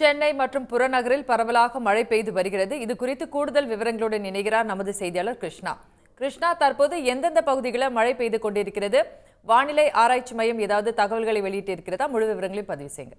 சென்னை மற்றும் புறநகரில் பரவலாக மழை பெய்து வருகிறது இது குறித்து கூடுதல் விவரங்களுடன் இணைகிறார் நமது செய்தியாளர் கிருஷ்ணா கிருஷ்ணா தற்போது எந்தெந்த பகுதிகளில் மழை பெய்து கொண்டிருக்கிறது வானிலை ஆராய்ச்சி மையம் ஏதாவது தகவல்களை வெளியிட்டிருக்கிறதா முழு விவரங்களையும் பதிவு செய்யுங்க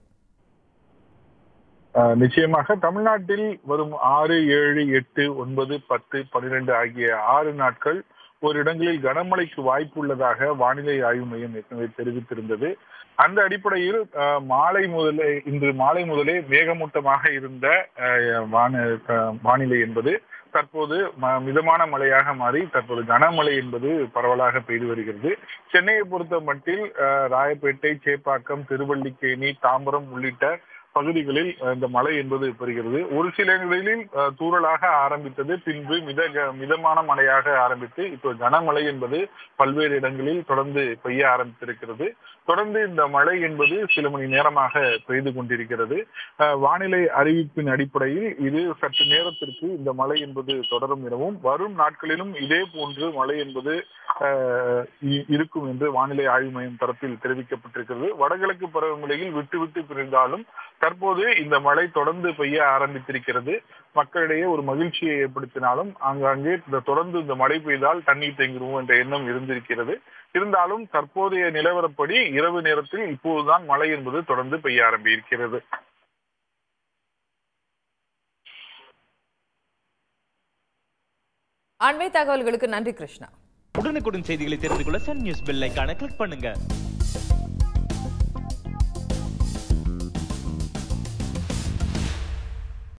ஆஹ் நிச்சயமாக தமிழ்நாட்டில் வரும் ஆறு ஏழு எட்டு ஒன்பது பத்து பன்னிரண்டு ஆகிய ஆறு நாட்கள் ஒரு இடங்களில் கனமழைக்கு வாய்ப்பு உள்ளதாக வானிலை ஆய்வு மையம் ஏற்கனவே தெரிவித்திருந்தது அந்த அடிப்படையில் ஆஹ் மாலை முதலே இன்று மாலை முதலே மேகமூட்டமாக இருந்த ஆஹ் வான ஆஹ் வானிலை என்பது தற்போது ம- மிதமான மழையாக மாறி தற்போது கனமழை என்பது பரவலாக பெய்து வருகிறது சென்னையை பொறுத்த மட்டில் ஆஹ் ராயப்பேட்டை சேப்பாக்கம் திருவல்லிக்கேணி தாம்பரம் உள்ளிட்ட பகுதிகளில் அஹ், இந்த மழை என்பது பெறுகிறது ஒரு சில இடங்களில் அஹ், தூறலாக ஆரம்பித்தது பின்பு மித மிதமான மழையாக ஆரம்பித்து இப்போ கனமழை என்பது பல்வேறு இடங்களில் தொடர்ந்து பெய்ய ஆரம்பித்திருக்கிறது தொடர்ந்து இந்த மழை என்பது சில மணி நேரமாக பெய்து கொண்டிருக்கிறது அஹ், வானிலை அறிவிப்பின் அடிப்படையில் இது சற்று நேரத்திற்கு இந்த மழை என்பது தொடரும் எனவும் வரும் நாட்களிலும் இதே போன்று மழை என்பது அஹ், இ- இருக்கும் என்று வானிலை ஆய்வு மையம் தரப்பில் தெரிவிக்கப்பட்டிருக்கிறது வடகிழக்கு பருவமழையில் விட்டு விட்டு பிரிந்தாலும் தற்போது இந்த மழை தொடர்ந்து பெய்ய ஆரம்பித்திருக்கிறது மக்களிடையே ஒரு மகிழ்ச்சியை ஏற்படுத்தினாலும் ஆங்காங்கே இந்த தொடர்ந்து இந்த மழை பெய்தால் தண்ணீர் தேங்கிடுவோம் என்ற எண்ணம் இருந்திருக்கிறது இருந்தாலும் தற்போதைய நிலவரப்படி இரவு நேரத்தில் இப்போதுதான் மழை என்பது தொடர்ந்து பெய்ய ஆரம்பியிருக்கிறது அண்மை தகவல்களுக்கு நன்றி கிருஷ்ணா உடனுக்குடன் செய்திகளை தெரிந்து கொள்ள சன் நியூஸ் பெல் ஐகானை கிளிக் பண்ணுங்க